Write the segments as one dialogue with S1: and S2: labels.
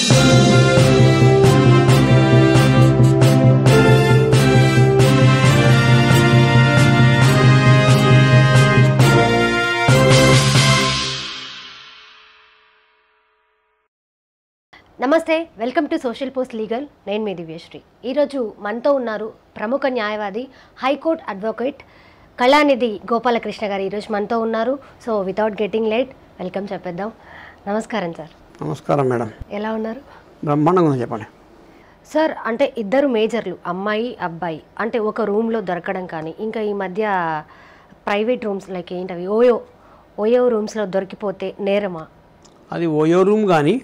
S1: నమస్తే welcome to social post legal నేను మీ దివ్యశ్రీ ఈరోజు మనతో ఉన్నారు ప్రముఖ న్యాయవాది హైకోర్టు అడ్వకేట్ కళానిధి గోపాలకృష్ణ గారు ఈరోజు మనతో ఉన్నారు so without getting late welcome చెప్పేద్దాం నమస్కారం సార్
S2: నమస్కారం మేడం
S1: ఎలా ఉన్నారు
S2: బ్రహ్మాండంగా ఉంది చెప్పండి
S1: సార్ అంటే ఇద్దరు మేజర్లు అమ్మాయి అబ్బాయి అంటే ఒక రూమ్లో దొరకడం కానీ ఇంకా ఈ మధ్య ప్రైవేట్ రూమ్స్ లైక్ ఏంటవి ఓయో ఓయో రూమ్స్లో దొరికిపోతే నేరమా
S2: అది ఓయో రూమ్ కానీ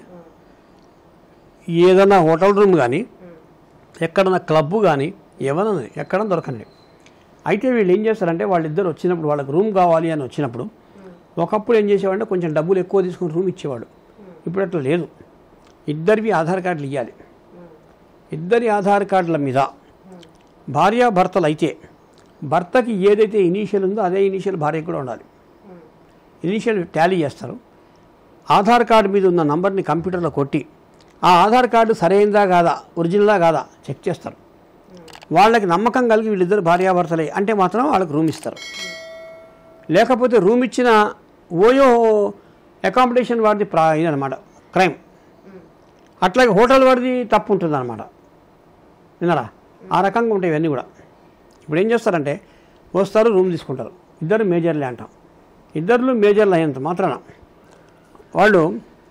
S2: ఏదైనా హోటల్ రూమ్ కానీ ఎక్కడన్నా క్లబ్ కానీ ఏమైనా ఎక్కడ దొరకండి అయితే వీళ్ళు ఏం చేస్తారంటే వాళ్ళిద్దరు వచ్చినప్పుడు వాళ్ళకి రూమ్ కావాలి అని వచ్చినప్పుడు ఒకప్పుడు ఏం చేసేవాడంటే కొంచెం డబ్బులు ఎక్కువ తీసుకుని రూమ్ ఇచ్చేవాడు ఇప్పుడు అట్లా లేదు ఇద్దరివి ఆధార్ కార్డులు ఇవ్వాలి ఇద్దరి ఆధార్ కార్డుల మీద భార్యాభర్తలు అయితే భర్తకి ఏదైతే ఇనీషియల్ ఉందో అదే ఇనీషియల్ భార్యకు కూడా ఉండాలి ఇనీషియల్ టాలీ చేస్తారు ఆధార్ కార్డు మీద ఉన్న నంబర్ని కంప్యూటర్లో కొట్టి ఆ ఆధార్ కార్డు సరైనదా కాదా ఒరిజినలా కాదా చెక్ చేస్తారు వాళ్ళకి నమ్మకం కలిగి వీళ్ళిద్దరు భార్యాభర్తలే అంటే మాత్రం వాళ్ళకి రూమ్ ఇస్తారు లేకపోతే రూమ్ ఇచ్చిన ఓయో అకామిడేషన్ వాడిది ప్రా ఇదనమాట క్రైమ్ అట్లాగే హోటల్ వాడిది తప్పు ఉంటుంది అనమాట విన్నారా ఆ రకంగా ఉంటాయి ఇవన్నీ కూడా ఇప్పుడు ఏం చేస్తారంటే వస్తారు రూమ్ తీసుకుంటారు ఇద్దరు మేజర్లే అంటాం ఇద్దరు మేజర్లు అయ్యేంత మాత్రాన వాళ్ళు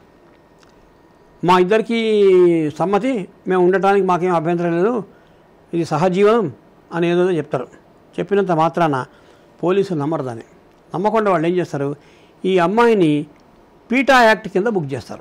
S2: మా ఇద్దరికి సమ్మతి మేము ఉండటానికి మాకేం అభ్యంతరం లేదు ఇది సహజీవనం అని ఏదో చెప్తారు చెప్పినంత మాత్రాన పోలీసులు నమ్మరు దాన్ని నమ్మకుండా వాళ్ళు ఏం చేస్తారు ఈ అమ్మాయిని పీటా యాక్ట్ కింద బుక్ చేస్తారు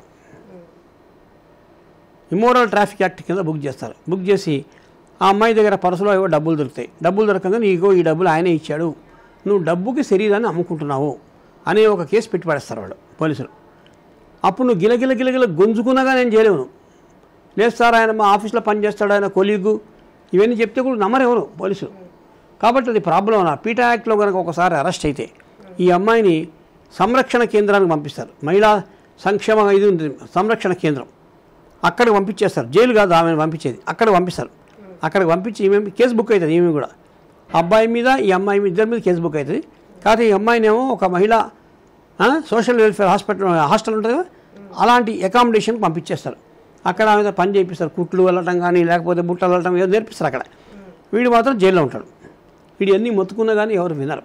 S2: ఇమోరల్ ట్రాఫిక్ యాక్ట్ కింద బుక్ చేస్తారు బుక్ చేసి ఆ అమ్మాయి దగ్గర పర్సులో ఏవో డబ్బులు దొరుకుతాయి డబ్బులు దొరకగా నీకో ఈ డబ్బులు ఆయనే ఇచ్చాడు నువ్వు డబ్బుకి శరీరాన్ని అమ్ముకుంటున్నావు అనే ఒక కేసు పెట్టి పడేస్తారు వాళ్ళు పోలీసులు అప్పుడు నువ్వు గిలగిల గిలగిల గొంజుకున్నగా నేను చేయలేవు నువ్వు. లేదు సార్ ఆయన మా ఆఫీస్లో పనిచేస్తాడు ఆయన కొలీగు ఇవన్నీ చెప్తే కూడా నమ్మరెవరు పోలీసులు కాబట్టి అది ప్రాబ్లం నా పీటా యాక్ట్లో కనుక ఒకసారి అరెస్ట్ అయితే ఈ అమ్మాయిని సంరక్షణ కేంద్రానికి పంపిస్తారు మహిళా సంక్షేమ ఇది ఉంటుంది సంరక్షణ కేంద్రం అక్కడికి పంపించేస్తారు జైలు కాదు ఆమెను పంపించేది అక్కడికి పంపిస్తారు అక్కడికి పంపించి ఈమె కేసు బుక్ అవుతుంది ఈమె కూడా అబ్బాయి మీద ఈ అమ్మాయి మీద ఇద్దరి మీద కేసు బుక్ అవుతుంది కాకపోతే ఈ అమ్మాయినేమో ఒక మహిళ ఆ, సోషల్ వెల్ఫేర్ హాస్పిటల్ హాస్టల్ ఉంటుంది కదా అలాంటి అకామిడేషన్కి పంపించేస్తారు అక్కడ ఆమె పని చేయిస్తారు కుట్లు వెళ్ళటం కానీ లేకపోతే బుట్టలు వెళ్ళటం ఏదో నేర్పిస్తారు అక్కడ వీడు మాత్రం జైల్లో ఉంటాడు వీడు ఎన్ని మొత్తుకున్నా కానీ ఎవరు వినరు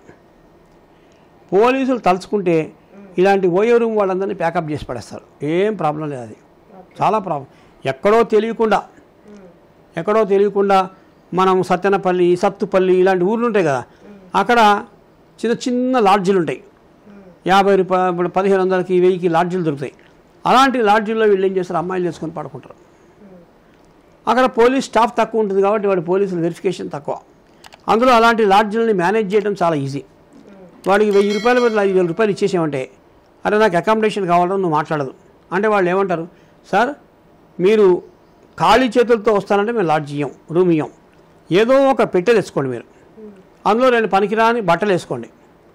S2: పోలీసులు తలుచుకుంటే ఇలాంటి ఓయో రూమ్ వాళ్ళందరినీ ప్యాకప్ చేసి పడేస్తారు ఏం ప్రాబ్లం లేదు అది చాలా ప్రాబ్లం ఎక్కడో తెలియకుండా ఎక్కడో తెలియకుండా మనం సత్యనపల్లి సత్తుపల్లి ఇలాంటి ఊర్లు ఉంటాయి కదా అక్కడ చిన్న చిన్న లాడ్జీలు ఉంటాయి యాభై రూపాయలు ఇప్పుడు పదిహేను వందలకి వెయ్యికి లాడ్జీలు దొరుకుతాయి అలాంటి లాడ్జీల్లో వీళ్ళు ఏం చేస్తారు అమ్మాయిలు చేసుకొని పడుకుంటారు అక్కడ పోలీస్ స్టాఫ్ తక్కువ ఉంటుంది కాబట్టి వాడి పోలీసుల వెరిఫికేషన్ తక్కువ అందులో అలాంటి లాడ్జీలని మేనేజ్ చేయడం చాలా ఈజీ వాడికి వెయ్యి రూపాయల బదులు ఐదు వేల రూపాయలు ఇచ్చేసామంటే అరే నాకు అకామిడేషన్ కావాలని నువ్వు మాట్లాడదు అంటే వాళ్ళు ఏమంటారు సార్ మీరు ఖాళీ చేతులతో వస్తానంటే మేము లాడ్జ్ ఇయ్యం రూమ్ ఇయ్యం ఏదో ఒక పెట్టె తెచ్చుకోండి మీరు అందులో రెండు పనికిరాని బట్టలు వేసుకోండి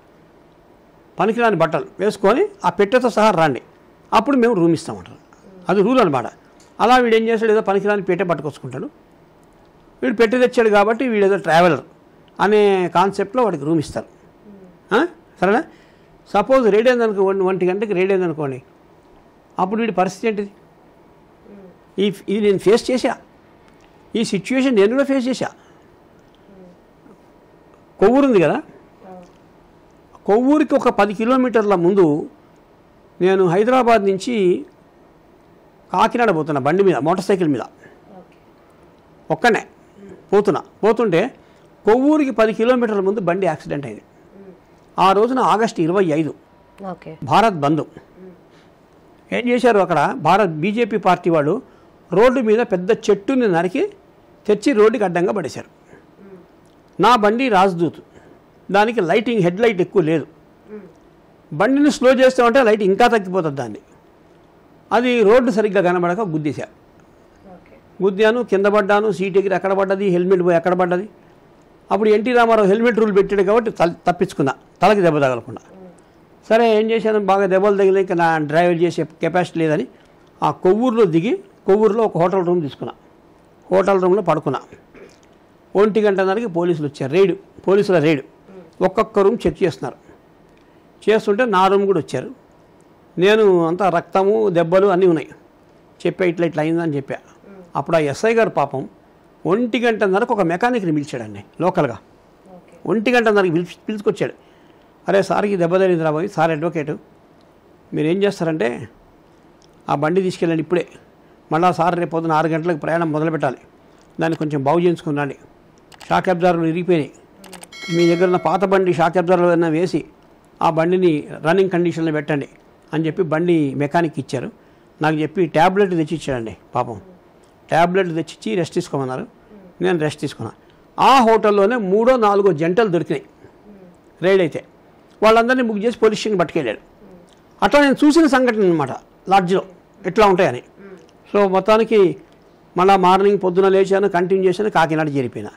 S2: పనికిరాని బట్టలు వేసుకొని ఆ పెట్టెతో సహా రండి అప్పుడు మేము రూమ్ ఇస్తామంటారు అది రూల్ అనమాట అలా వీడు ఏం చేస్తాడు ఏదో పనికిరాని పెట్టె పట్టుకొచ్చుకుంటాడు వీడు పెట్టి తెచ్చాడు కాబట్టి వీడు ఏదో ట్రావెలర్ అనే కాన్సెప్ట్లో వాడికి రూమ్ ఇస్తారు ఆ? సరేనా సపోజ్ రెడీ అయిందనుకో ఒంటి ఒంటి గంటకి రెడీ అయిందనుకోండి అప్పుడు వీడి పరిస్థితి ఏంటిది ఈ ఇది నేను ఫేస్ చేశా ఈ సిచ్యువేషన్ నేను కూడా ఫేస్ చేశా కొవ్వూరు ఉంది కదా కొవ్వూరికి ఒక పది కిలోమీటర్ల ముందు నేను హైదరాబాద్ నుంచి కాకినాడ పోతున్నా బండి మీద మోటార్ సైకిల్ మీద ఒక్కనే పోతున్నా పోతుంటే కొవ్వూరికి పది కిలోమీటర్ల ముందు బండి యాక్సిడెంట్ అయింది ఆ రోజున ఆగస్టు ఇరవై ఐదు
S1: ఓకే
S2: భారత్ బంద్ ఏం చేశారు అక్కడ భారత్ బీజేపీ పార్టీ వాళ్ళు రోడ్డు మీద పెద్ద చెట్టుని నరికి తెచ్చి రోడ్డుకి అడ్డంగా పడేశారు నా బండి రాజ్దూత్ దానికి లైటింగ్ హెడ్ లైట్ ఎక్కువ లేదు బండిని స్లో చేస్తామంటే లైట్ ఇంకా తగ్గిపోతుంది దాన్ని అది రోడ్డు సరిగ్గా కనబడక గుద్దేశా గుద్దాను కింద పడ్డాను సీట్ ఎగిరి ఎక్కడ పడ్డది హెల్మెట్ పోయి ఎక్కడ పడ్డది అప్పుడు ఎన్టీ రామారావు హెల్మెట్ రూల్ పెట్టాడు కాబట్టి తల- తప్పించుకున్నా తలకి దెబ్బ తగలకుండా సరే ఏం చేశాను బాగా దెబ్బలు తగిలి ఇంకా నా డ్రైవర్ చేసే కెపాసిటీ లేదని ఆ కొవ్వూరులో దిగి కొవ్వూరులో ఒక హోటల్ రూమ్ తీసుకున్నా హోటల్ రూమ్లో పడుకున్నా ఒంటి గంటన్నరకి పోలీసులు వచ్చారు రైడు పోలీసుల రైడు ఒక్కొక్క రూమ్ చెక్ చేస్తున్నారు చేస్తుంటే నా రూమ్ కూడా వచ్చారు నేను అంతా రక్తము దెబ్బలు అన్నీ ఉన్నాయి చెప్పా ఇట్లా ఇట్లా అయిందని చెప్పా అప్పుడు ఆ ఎస్ఐ గారు పాపం ఒంటి గంటన్నరకు ఒక మెకానిక్ని పిలిచాడండి లోకల్గా ఒంటి గంటన్నరకి పిలిచి పిలుచుకొచ్చాడు అరే సార్కి దెబ్బ తగిలింది రాబోయి సార్ అడ్వకేటు మీరు ఏం చేస్తారంటే ఆ బండి తీసుకెళ్ళండి ఇప్పుడే మళ్ళా సార్ రేపు పొద్దున ఆరు గంటలకు ప్రయాణం మొదలు పెట్టాలి దాన్ని కొంచెం బాగు చేయించుకున్నాండి షాక్ అబ్జార్వర్లు ఇరిగిపోయినాయి మీ దగ్గర ఉన్న పాత బండి షాక్ అబ్జార్వర్ ఏదైనా వేసి ఆ బండిని రన్నింగ్ కండిషన్లో పెట్టండి అని చెప్పి బండి మెకానిక్ ఇచ్చారు నాకు చెప్పి ట్యాబ్లెట్ తెచ్చి ఇచ్చాడండి పాపం ట్యాబ్లెట్ తెచ్చిచ్చి రెస్ట్ తీసుకోమన్నారు నేను రెస్ట్ తీసుకున్నాను ఆ హోటల్లోనే మూడో నాలుగో జంటలు దొరికినాయి రైడ్ అయితే వాళ్ళందరినీ బుక్ చేసి పోలీస్ స్టేషన్ పట్టుకెళ్ళాడు అట్లా నేను చూసిన సంఘటన అనమాట లాడ్జ్లో ఎట్లా ఉంటాయని సో మొత్తానికి మళ్ళా మార్నింగ్ పొద్దున లేచాను కంటిన్యూ చేశాను కాకినాడ చేరిపోయినా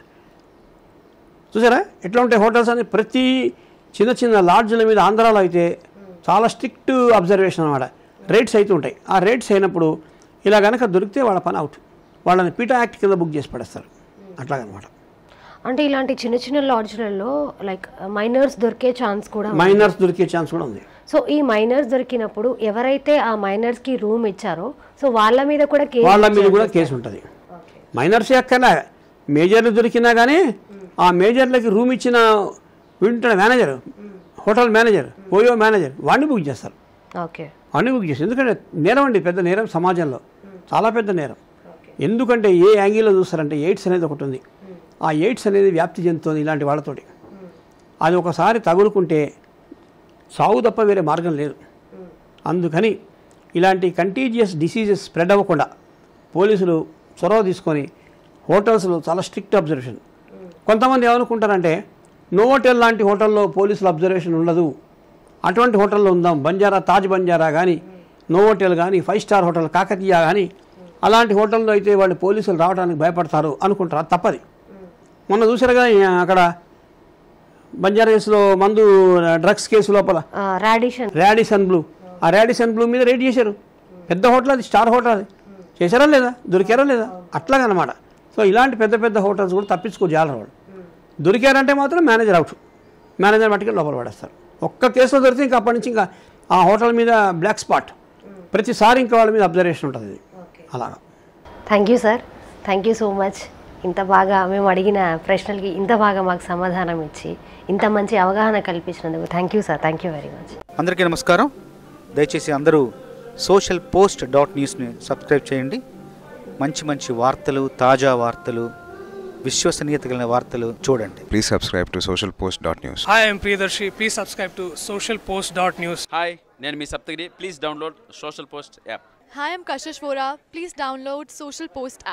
S2: చూసారా ఎట్లా ఉంటాయి హోటల్స్ అని ప్రతి చిన్న చిన్న లాడ్జ్ల మీద ఆంధ్రాలో అయితే చాలా స్ట్రిక్ట్ అబ్జర్వేషన్ అనమాట రేట్స్ అయితే ఉంటాయి ఆ రేట్స్ అయినప్పుడు ఇలా కనుక దొరికితే వాళ్ళ పని అవుట్ వాళ్ళని పీటా యాక్ట్ కింద బుక్ చేసి పడేస్తారు అట్లాగనమాట
S1: అంటే ఇలాంటి చిన్న చిన్న లాడ్జ్లలో లైక్ మైనర్స్ దొరికే ఛాన్స్ కూడా ఉంది.
S2: మైనర్స్ దొరికే ఛాన్స్ కూడా ఉంది
S1: సో ఈ మైనర్స్ దొరికినప్పుడు ఎవరైతే ఆ మైనర్స్ కి రూమ్ ఇచ్చారో సో వాళ్ళ మీద కూడా కేసు
S2: వాళ్ళ మీద కూడా కేసు ఉంటుంది మైనర్స్ ఎక్కలా మేజర్లు దొరికినా కానీ ఆ మేజర్లకి రూమ్ ఇచ్చిన వింటున్న manager hotel manager OYO manager వాడిని బుక్ చేస్తారు
S1: ఓకే
S2: వాడిని బుక్ చేస్తారు ఎందుకంటే నేరం అండి పెద్ద నేరం సమాజంలో చాలా పెద్ద నేరం ఎందుకంటే ఏ యాంగిల్లో చూస్తారంటే ఎయిడ్స్ అనేది ఒకటి ఉంది ఆ ఎయిడ్స్ అనేది వ్యాప్తి చెందుతుంది ఇలాంటి వాళ్ళతోటి అది ఒకసారి తగులుకుంటే సాగు తప్ప వేరే మార్గం లేదు అందుకని ఇలాంటి కంటీజియస్ డిసీజెస్ స్ప్రెడ్ అవ్వకుండా పోలీసులు చొరవ తీసుకొని హోటల్స్లో చాలా స్ట్రిక్ట్ అబ్జర్వేషన్ కొంతమంది ఏమనుకుంటారంటే నోవోటెల్ లాంటి హోటల్లో పోలీసుల అబ్జర్వేషన్ ఉండదు అటువంటి హోటల్లో ఉందాం బంజారా తాజ్ బంజారా కానీ నోవోటెల్ కానీ ఫైవ్ స్టార్ హోటల్ కాకతీయ కానీ అలాంటి హోటల్లో అయితే వాళ్ళు పోలీసులు రావడానికి భయపడతారు అనుకుంటారు అది తప్పది మొన్న చూసారు కదా ఈ అక్కడ బంజారా కేసులో మందు డ్రగ్స్ కేసు లోపల
S1: రాడిషన్
S2: రాడిసన్ బ్లూ ఆ రాడిసన్ బ్లూ మీద రేట్ చేశారు పెద్ద హోటల్ అది స్టార్ హోటల్ అది చేశారా లేదా దొరికారా లేదా అట్లాగనమాట సో ఇలాంటి పెద్ద పెద్ద హోటల్స్ కూడా తప్పించుకో జాలరు వాళ్ళు దొరికారంటే మాత్రం మేనేజర్ అవుట్ మేనేజర్ మట్టుకే లోపల పడేస్తారు ఒక్క కేసులో దొరికితే ఇంకా అప్పటి నుంచి ఇంకా ఆ హోటల్ మీద బ్లాక్ స్పాట్ ప్రతిసారి ఇంకా వాళ్ళ మీద అబ్జర్వేషన్ ఉంటుంది ఇది అలాగా
S1: thank you sir thank you so much ఇంత బాగా మేము అడిగిన ప్రశ్నలకి ఇంత బాగా మాకు సమాధానం ఇచ్చి ఇంత మంచి అవగాహన కల్పించినందుకు thank you sir thank you very much
S3: అందరికీ నమస్కారం దయచేసి అందరూ సోషల్ పోస్ట్ డాట్ న్యూస్ని సబ్స్క్రైబ్ చేయండి మంచి మంచి వార్తలు తాజా వార్తలు విశ్వసనీయత కలిగిన వార్తలు చూడండి
S4: Please subscribe to socialpost.news.
S5: Hi, I'm Priyadarshi. Please subscribe to socialpost.news.
S6: Hi నేను మీ Saptagiri please download social post app
S7: Hi, I'm Kashish Vora. Please download Social Post app.